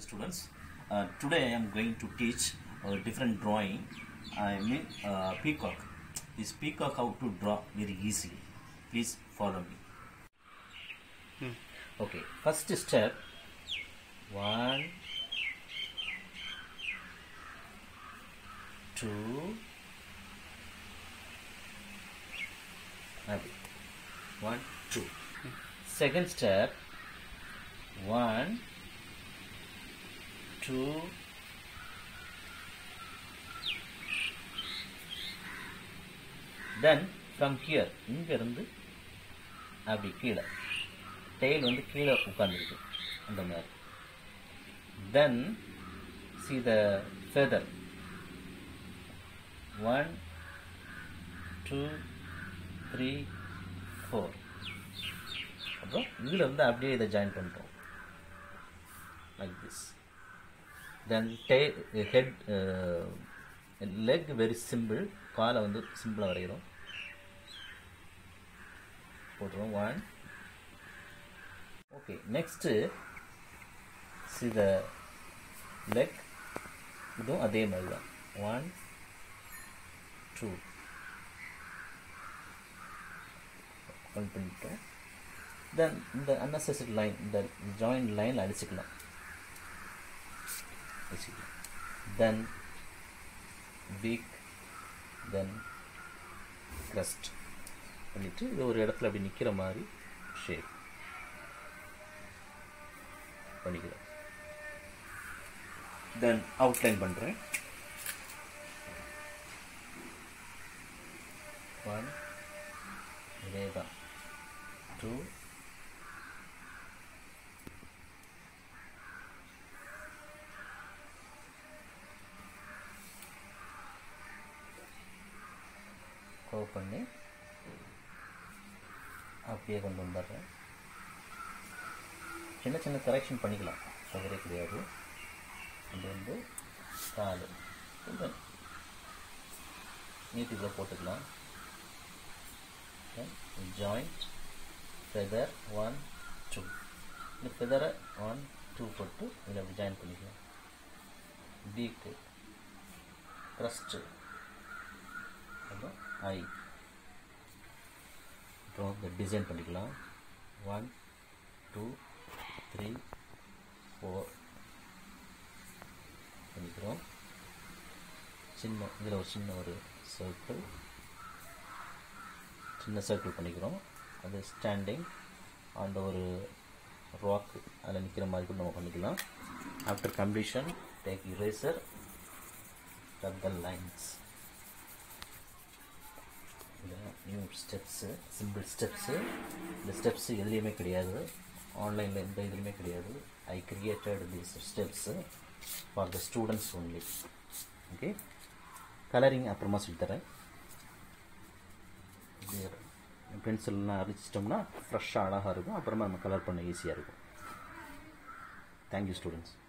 students. Uh, today I am going to teach a different drawing. I mean uh, peacock. This peacock how to draw very easily. Please follow me. Okay, first step. One, two, happy. One, two. Second step. One, two, then from here இங்க இருந்து அப்படி கீழே tail வந்து கீழே உட்காந்துருக்கு அந்த மாதிரி தென் see the feather one two three four அப்புறம் இதுல இருந்து அப்படியே இதை ஜாயின் பண்ணுறோம் like this then the head leg very simple காலை வந்து சிம்பிளாக வரைகிறோம் போட்டுருவோம் one okay next see the leg இதுவும் அதே மாதிரி தான் ஒன் டூ ஒன் பண்ணிட்டோம் தென் இந்த அன்னெசரி லைன் இந்த ஜாயிண்ட் லைன் அடிச்சுக்கலாம் வச்சுக்கலாம் தென் பீக் தென் crust பண்ணிட்டு இது ஒரு இடத்துல அப்படி நிற்கிற மாதிரி ஷேப் பண்ணிக்கிறேன் தென் அவுட்லைன் பண்ணுறேன் ஒன் இதே தான் டூ கவ் பண்ணி அப்படியே கொண்டு வந்துடுறேன் சின்ன சின்ன கரெக்ஷன் பண்ணிக்கலாம் தவறே கிடையாது இது வந்து கால் கொஞ்சம் நீட்டுக்குள்ளே போட்டுக்கலாம் ஜாயிண்ட் ஃபெதர் ஒன் டூ இந்த ஃபெதரை ஒன் டூ போட்டு இதில் அப்படி ஜாயின் பண்ணிக்கலாம் பீக்கு க்ரஸ்ட்டு அப்புறம் ஐ அப்புறம் இந்த டிசைன் பண்ணிக்கலாம் ஒன் டூ த்ரீ ஃபோர் பண்ணிக்கிறோம் சின்ன இதில் ஒரு சின்ன ஒரு சர்க்கிள் சின்ன சர்க்கிள் பண்ணிக்கிறோம் அது ஸ்டாண்டிங் அந்த ஒரு ராக் அதில் நிற்கிற மாதிரி கூட நம்ம பண்ணிக்கலாம் after completion take eraser cut the lines new steps simple steps இந்த ஸ்டெப்ஸு எதுலேயுமே கிடையாது ஆன்லைனில் எந்த இதுலையுமே கிடையாது I created these steps for the students only okay colouring அப்புறமா சொல்லித்தரேன் பென்சில்லாம் அரிச்சிட்டோம்னா ஃப்ரெஷ்ஷாக அழகாக இருக்கும் அப்புறமா நம்ம கலர் பண்ண ஈஸியாக இருக்கும் தேங்க்யூ ஸ்டூடெண்ட்ஸ்